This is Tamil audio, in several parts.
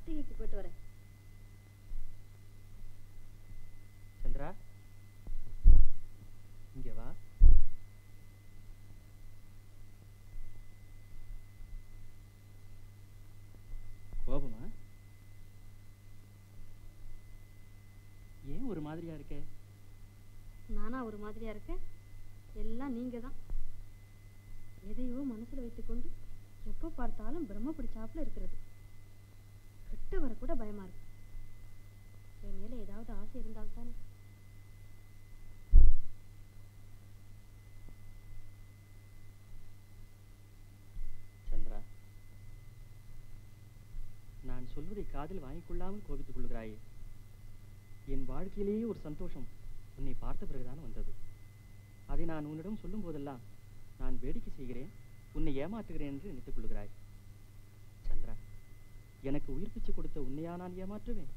கார்த்திகைக்கு போயிட்டு வரேன் சந்திரா இங்க வா கோபமா ஏன் ஒரு மாதிரியா இருக்கே நானா ஒரு மாதிரியா இருக்கேன் எல்லாம் நீங்க தான் எதையோ மனசுல வைத்துக்கொண்டு எப்போ பார்த்தாலும் பிரம்ம பிடிச்சாப்புல இருக்கிறது கிட்ட வர கூட பயமா இருக்கு என் மேல ஏதாவது ஆசை இருந்தால் தானே சந்திரா நான் சொல்வதை காதில் வாங்கிக் கொள்ளாமல் கோபித்துக் கொள்கிறாயே என் வாழ்க்கையிலேயே ஒரு சந்தோஷம் உன்னை பார்த்த பிறகுதான் வந்தது அதை நான் உன்னிடம் சொல்லும் போதெல்லாம் நான் வேடிக்கை செய்கிறேன் உன்னை ஏமாற்றுகிறேன் என்று நினைத்துக் கொள்கிறாய் சந்திரா எனக்கு உயிர் பிச்சை கொடுத்த உன்னையா நான் ஏமாற்றுவேன்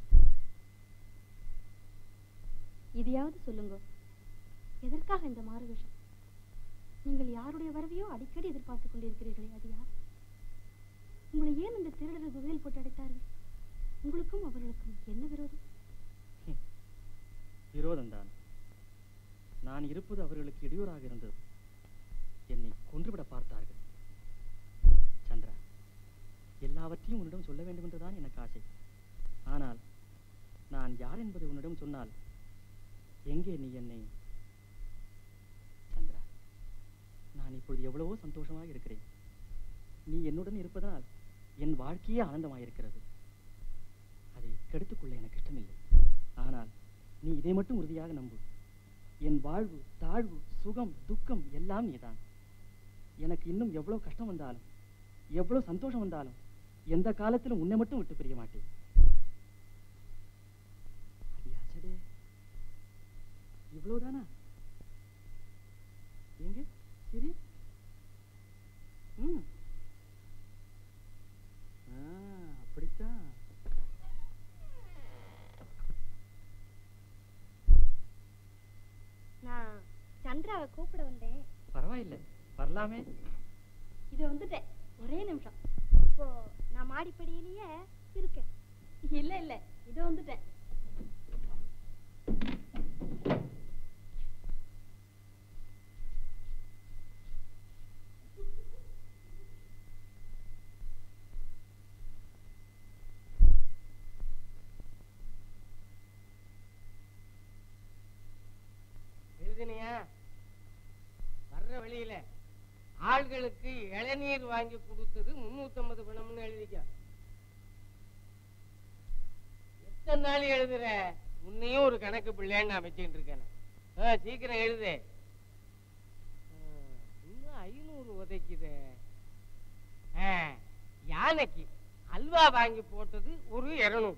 இதையாவது சொல்லுங்க எதற்காக இந்த மாறுவேஷம் நீங்கள் யாருடைய வரவையோ அடிக்கடி எதிர்பார்த்துக் கொண்டிருக்கிறீர்களே அது யார் உங்களை ஏன் இந்த திருடர்கள் குகையில் போட்டு அடைத்தார்கள் உங்களுக்கும் அவர்களுக்கும் என்ன விரோதம் விரோதம்தான் நான் இருப்பது அவர்களுக்கு இடையூறாக இருந்தது என்னை கொன்றுவிட பார்த்தார்கள் சந்திரா எல்லாவற்றையும் உன்னிடம் சொல்ல வேண்டும் என்றுதான் எனக்கு ஆசை ஆனால் நான் யார் என்பதை உன்னிடம் சொன்னால் எங்கே நீ என்னை சந்திரா நான் இப்பொழுது எவ்வளவோ சந்தோஷமாக இருக்கிறேன் நீ என்னுடன் இருப்பதனால் என் வாழ்க்கையே ஆனந்தமாயிருக்கிறது அதை கெடுத்துக்கொள்ள எனக்கு இஷ்டமில்லை ஆனால் நீ இதை மட்டும் உறுதியாக நம்பு என் வாழ்வு தாழ்வு சுகம் துக்கம் எல்லாம் நீதான் எனக்கு இன்னும் எவ்வளவு கஷ்டம் வந்தாலும் எவ்வளவு சந்தோஷம் வந்தாலும் எந்த காலத்திலும் உன்னை மட்டும் விட்டு பிரிய மாட்டேன் அடி அசடே இவ்வளவுதானா எங்க சரி ம் ஆ, அப்படித்தான் நான் சந்திராவை கூப்பிட வந்தேன் பரவாயில்லை வரலாமே இது வந்துட்டேன் ஒரே நிமிஷம் இப்போ நான் மாடிப்படியிலேயே இருக்கேன் இல்ல இல்ல இது வந்துட்டேன் எழுதினியா வர்ற வழியில ஆள்களுக்கு இளநீர் வாங்கி கொடுத்தது முன்னூத்தம்பது பணம்னு எழுதிக்க எத்தனை நாள் எழுதுற உன்னையும் ஒரு கணக்கு பிள்ளைன்னு நான் வச்சுக்கிட்டு இருக்கேன் ஆ, சீக்கிரம் எழுது ஆ, இன்னும் ஐநூறு உதைக்குதே ஆ, யானைக்கு அல்வா வாங்கி போட்டது ஒரு இருநூறு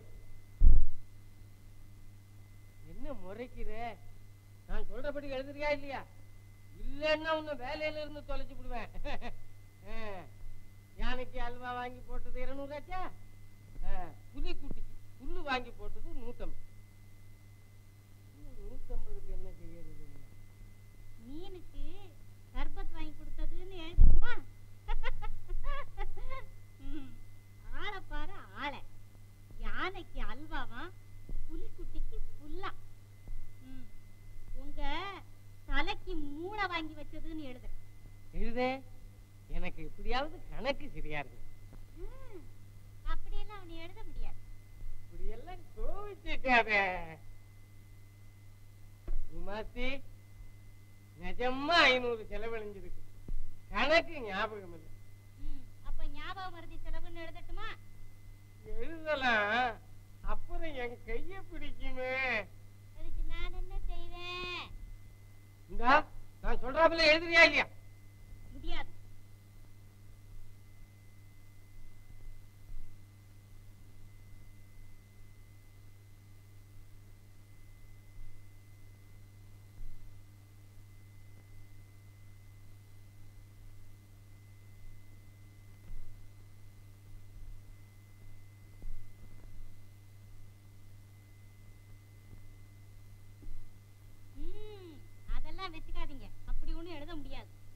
என்ன முறைக்கிற நான் சொல்றபடி எழுதுறியா இல்லையா இல்லைன்னா உன்னை வேலையில இருந்து தொலைச்சு விடுவேன் ஆ, யானைக்கு அல்வா வாங்கி போட்டது இருநூறாச்சா புலி குட்டிக்கு புல்லு வாங்கி போட்டது நூத்தம்பது இன்னும் நூத்தம்பதுக்கு என்ன செய்யறது மீனுக்கு சர்பத் வாங்கி கொடுத்ததுன்னு எழுதுமா ம், ஆளை பாரு ஆளை யானைக்கு அல்வாவா புலிக்குட்டிக்கு புல்லா ம், உங்க தலைக்கு மூளை வாங்கி வச்சதுன்னு எழுதுறேன் எழுதே எனக்கு எப்படியாவது கணக்கு சரியா இருக்கு ம், அப்படியெல்லாம் அவனை எழுத முடியாது இப்படியெல்லாம் கோவிச்சுக்காத உமாத்தி நிஜமா ஐநூறு செலவழிஞ்சிருக்கு கணக்கு ஞாபகம் இல்லை ம், அப்ப ஞாபக மருதி செலவுன்னு எழுதட்டுமா எழுதலாம் அப்புறம் என் கைய பிடிக்குமே அதுக்கு நான் என்ன செய்வேன் இந்தா நான் சொல்றாப்புல எழுதுறியா இல்லையா முடியாது ம், அதெல்லாம் வச்சுக்காதீங்க அப்படி ஒண்ணும் எழுத முடியாது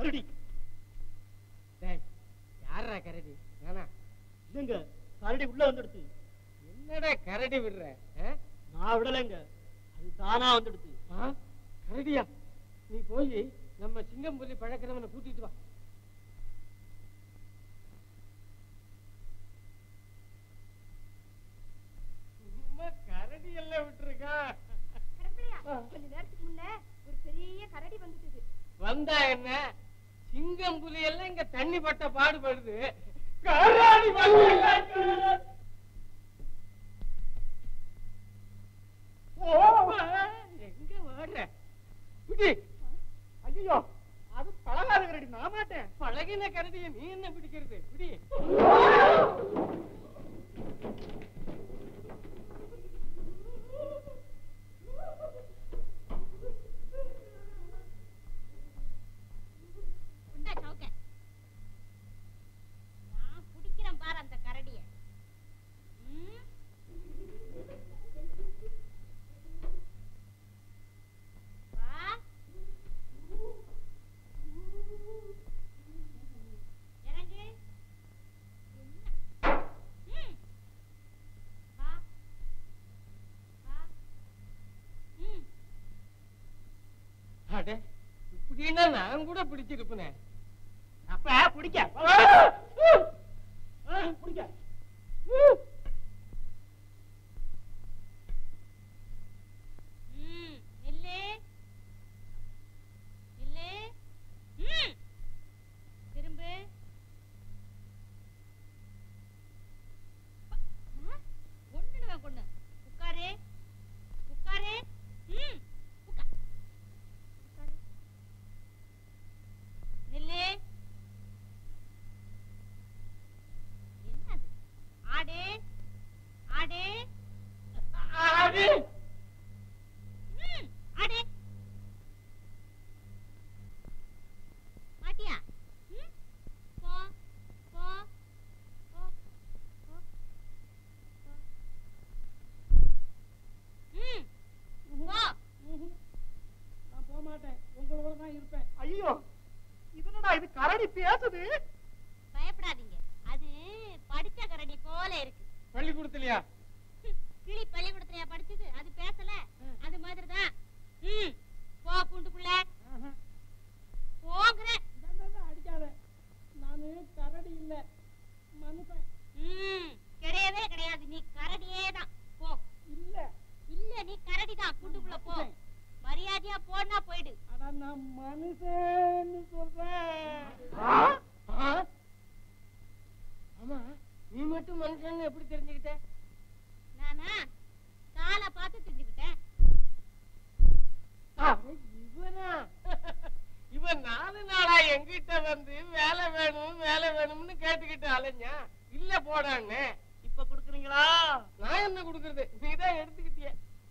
கரடி டேய் யாரா கரடி நானா இல்லைங்க கரடி உள்ள வந்துடுச்சு என்னடா கரடி விடுற ஆ? நான் விடலைங்க அது தானா வந்துடுச்சு ஆ? கரடியா நீ போய் நம்ம சிங்கம் புலி பழக்கிறவனை கூட்டிட்டு வா சும்மா கரடி எல்லாம் விட்டுருக்கா கடப்பிள்ளையா கொஞ்ச நேரத்துக்கு முன்ன ஒரு பெரிய கரடி வந்துட்டுது வந்தா என்ன சிங்கம் புலி எல்லாம் இங்க தண்ணி பட்ட பாடுபடுது கரடி வந்து எங்க ஓடுற குடி ஐயோ அது பழகாத கரடி நான் மாட்டேன் பழகின கரடியை நீ என்ன பிடிக்கிறது குடி உண்டா சவுக்க நான் பிடிக்கிறேன் பாரு அந்த கரடிய ம்? வா. இறங்கு. என்ன? ம். வா. வா. ம். அட இப்படின்னா நான் கூட பிடிச்சிருப்பேனே அப்ப பிடிக்க பிடிக்க ம். நில்லு. நில்லு. ம். திரும்பு ப- ஆ? கொன்னுடுவேன் கொன்னு உட்காரு உட்காரு ம் உட்கா உட்காரு நில்லு என்னது ஆடு ஆடு ஆடு ம், ஆடு மாட்டியா ம்? போ போ போ போ போ. ம், போ நான் போக மாட்டேன் உங்களோட தான் இருப்பேன் ஐயோ இதுனடா இது கரடி பேசுது பயப்படாதீங்க அது படிச்ச கரடி போல இருக்கு பள்ளிக்கூடத்துலயா ஹம், கிளி பள்ளிக்கூடத்துலயா படிச்சது அது பேசல அது மாதிரிதான் ம் போ கூண்டுக்குள்ள போங்கிறேன் அடிக்காத நானு கரடி இல்ல மனுஷன் ம் கிடையவே கிடையாது நீ கரடியே தான் போ இல்ல இல்ல நீ கரடி தான் கூண்டுக்குள்ள போ மரியாதையா போனா போயிடு ஆனா நான் மனுஷன்னு சொல்றேன் ஆமா நீ மட்டும் மனுஷன் எப்படி தெரிஞ்சுக்கிட்ட நானா காலை பார்த்து தெரிஞ்சுக்கிட்டேன் இவனா இவன் நாலு நாளா எங்கிட்ட வந்து வேலை வேணும் வேலை வேணும்னு கேட்டுக்கிட்டு அலைஞ்சா இல்ல போடான்னு இப்ப குடுக்குறீங்களா நான் என்ன கொடுக்கறது நீதான் எடுத்துக்கிட்டிய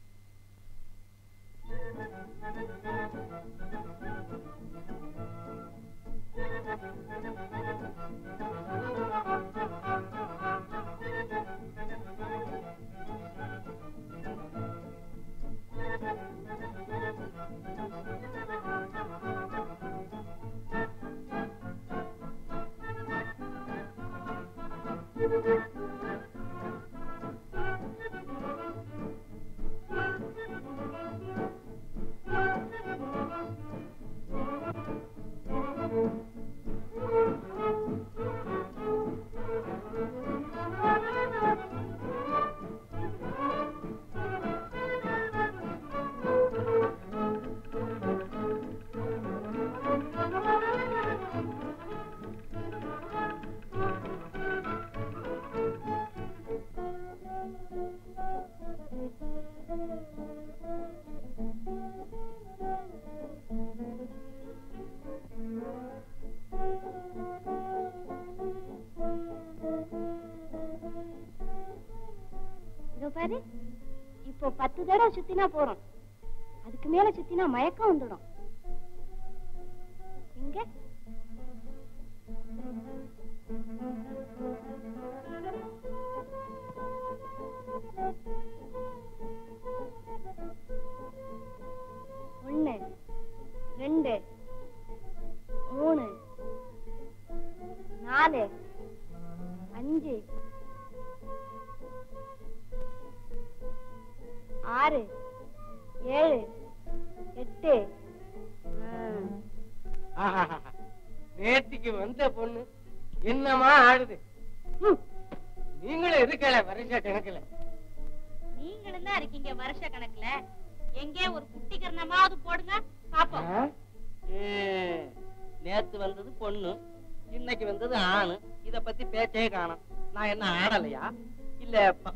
இதோ பாரு இப்போ பத்து தடவை சுத்தினா போறோம் அதுக்கு மேல சுத்தினா மயக்கம் வந்துடும் எங்க ஒண்ணு ரெண்டு மூணு நேத்திக்கு வந்த பொண்ணு என்னமா ஆடுது ஹம். நீங்களும் இருக்கல வருஷ கணக்குல நீங்களும் தான் இருக்கீங்க வருஷ கணக்குல எங்கே ஒரு குட்டி கரணமாவது போடுங்க பாப்போம் ஆ? ம், நேத்து வந்தது பொண்ணு இன்னைக்கு வந்தது ஆணு இத பத்தி பேச்சே காணோம் நான் என்ன ஆடலையா இல்ல ப-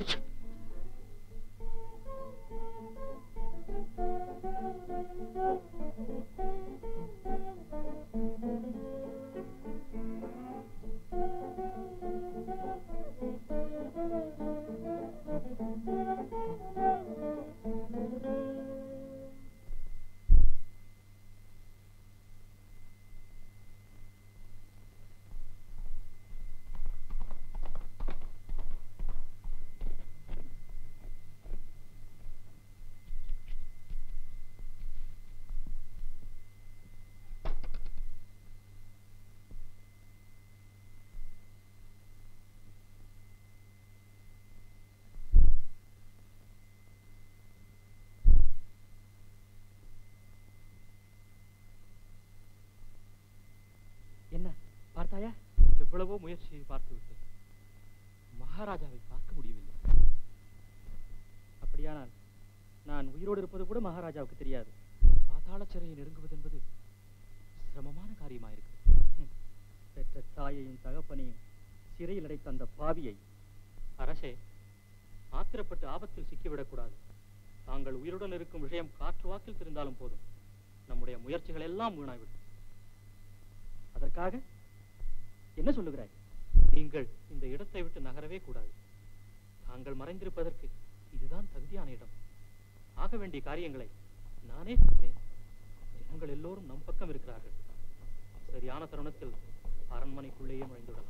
என்ன பார்த்தாயா எவ்வளவோ முயற்சியை பார்த்து விட்டேன் மகாராஜாவை பார்க்க முடியவில்லை அப்படியானால் நான் உயிரோடு இருப்பது கூட மகாராஜாவுக்கு தெரியாது பாதாள சிறையை நெருங்குவது என்பது சிரமமான காரியமாயிருக்கு பெற்ற தாயையும் தகப்பனையும் சிறையில் அடைத்த அந்த பாவியை அரசே ஆத்திரப்பட்டு ஆபத்தில் சிக்கிவிடக்கூடாது தாங்கள் உயிருடன் இருக்கும் விஷயம் காற்று வாக்கில் தெரிந்தாலும் போதும் நம்முடைய முயற்சிகள் எல்லாம் வீணாய்விடும் அதற்காக என்ன சொல்லுகிறாய் நீங்கள் இந்த இடத்தை விட்டு நகரவே கூடாது தாங்கள் மறைந்திருப்பதற்கு இதுதான் தகுதியான இடம் ஆக வேண்டிய காரியங்களை நானே செய்தேன் ஜனங்கள் எல்லோரும் நம் பக்கம் இருக்கிறார்கள் சரியான தருணத்தில் அரண்மனைக்குள்ளேயே நுழைந்துவிடலாம்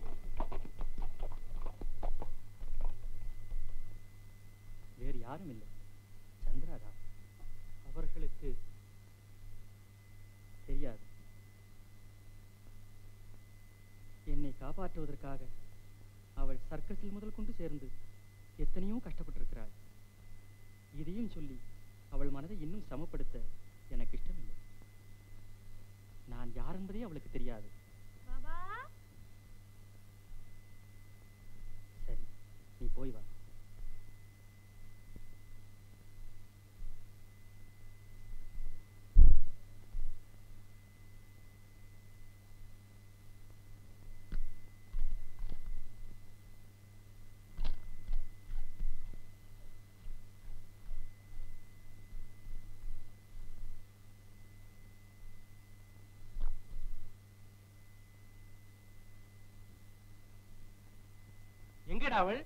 வேறு யாரும் இல்லை சந்திராதான் அவர்களுக்கு தெரியாது என்னை காப்பாற்றுவதற்காக அவள் சர்க்கஸில் முதல் கொண்டு சேர்ந்து எத்தனையோ கஷ்டப்பட்டிருக்கிறாள் இதையும் சொல்லி அவள் மனதை இன்னும் சமப்படுத்த எனக்கு இஷ்டமில்லை நான் யார் என்பதே அவளுக்கு தெரியாது பாபா சரி நீ போய் வா எங்கடா அவள்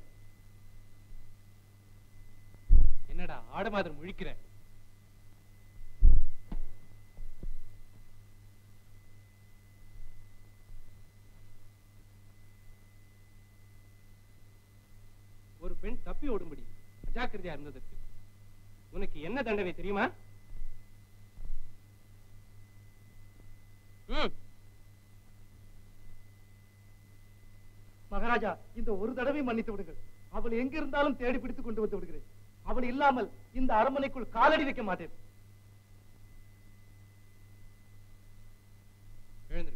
என்னடா ஆடு மாதிரி முழிக்கிற ஒரு பெண் தப்பி ஓடும்படி அஜாக்கிரதையா இருந்ததற்கு உனக்கு என்ன தண்டனை தெரியுமா ம் மகாராஜா இந்த ஒரு தடவை மன்னித்து விடுங்கள் அவள் எங்க இருந்தாலும் தேடி பிடித்து கொண்டு வந்து விடுகிறேன் அவள் இல்லாமல் இந்த அரண்மனைக்குள் காலடி வைக்க மாட்டேன் எழுந்திரு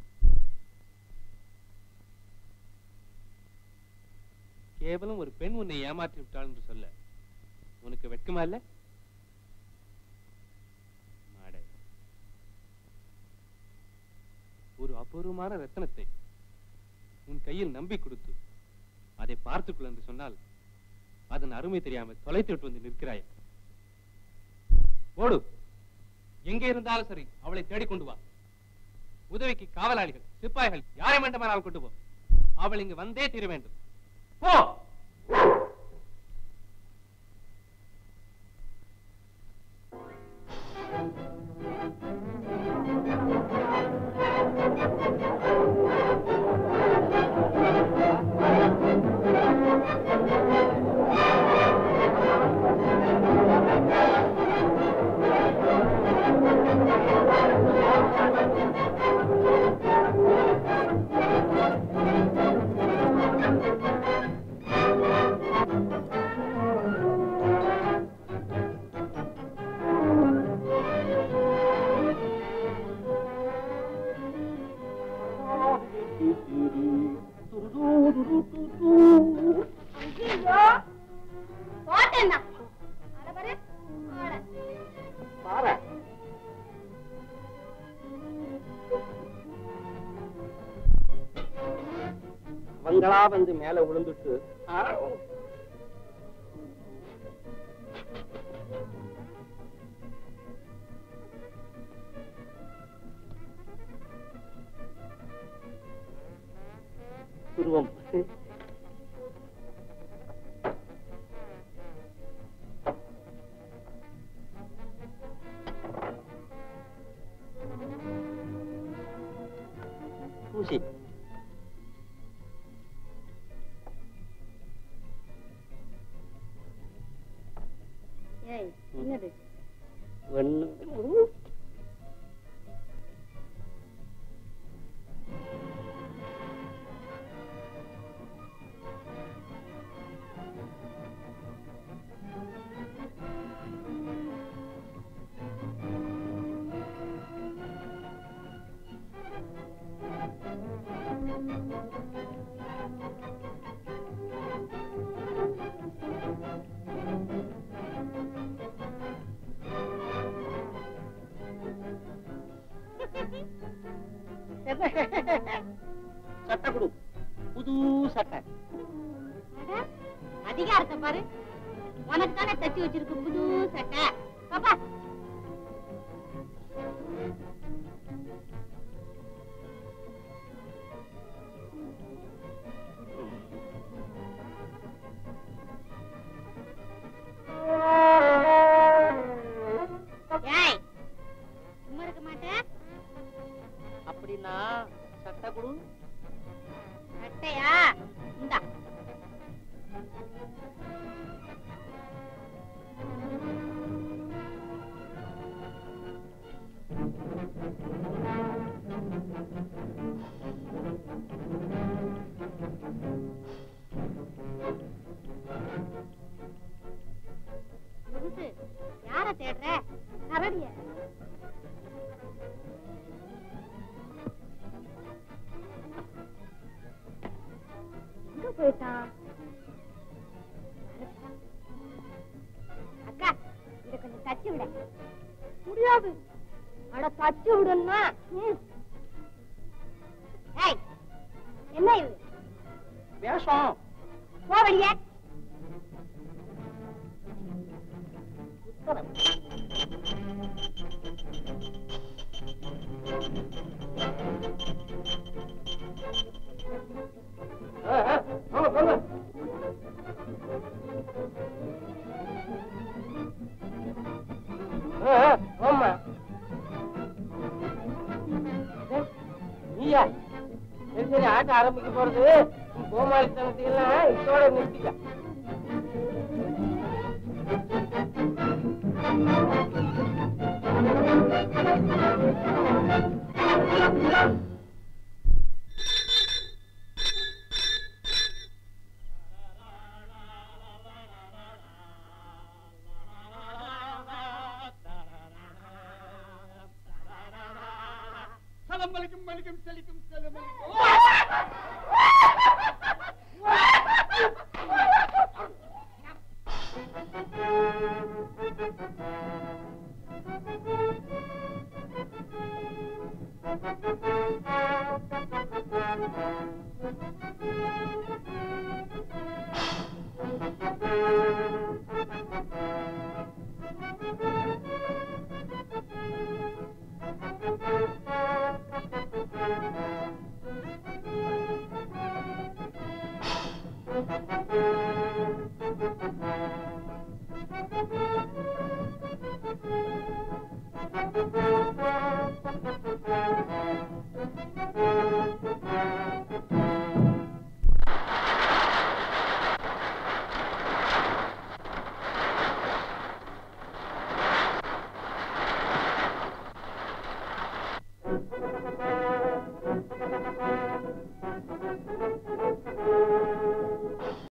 கேவலம் ஒரு பெண் உன்னை ஏமாற்றி விட்டாள் என்று சொல்ல உனக்கு வெட்கமா இல்ல மாடை. ஒரு அபூர்வமான ரத்தனத்தை உன் கையில் நம்பி கொடுத்து அதை பார்த்துக்கொள் என்று சொன்னால் அதன் அருமை தெரியாமல் தொலைத்து விட்டு வந்து நிற்கிறாய் ஓடு எங்கே இருந்தாலும் சரி அவளை தேடிக்கொண்டு வா உதவிக்கு காவலாளிகள் சிப்பாய்கள் யாரை வேண்டுமானால் கொண்டு போ அவள் இங்கு வந்தே தீர வேண்டும் போ ஐயோ போட்டேன்னா அட பாரு ஆட பாரு அவங்களா வந்து மேல விழுந்துட்டு ஆ, துருவம் ஊசி ஏய் என்னது ஒண்ணு சட்டை கொடு புது சட்டை அட, அதிகாரத்தை பாரு உனக்கு தானே தச்சு வச்சிருக்கு புது சட்டை பாப்பா ஏய் சும்மா இருக்க மாட்டேன் அப்படின்னா சட்டை கொடு சட்டையா இந்தா முகுசு, யார தேடுற கரடிய எங்க போயிட்டான் அக்கா இத கொஞ்சம் தச்சு விட முடியாது அட தச்சு விடுன்னா ம். ஏய் என்ன இது வேஷம் போ வெளியே ஆ, ஆ, வாங்க, வாங்க. ஆ, ஆ, வாம்மா. ஏய், நீயா சரி சரி ஆட்டம் ஆரம்பிக்க போறது கோமாளித்தனத்தையெல்லாம் இதோட நிறுத்திக்க சலம் மலிக்கும் மலிக்கும் செலிக்கும் செலும் Thank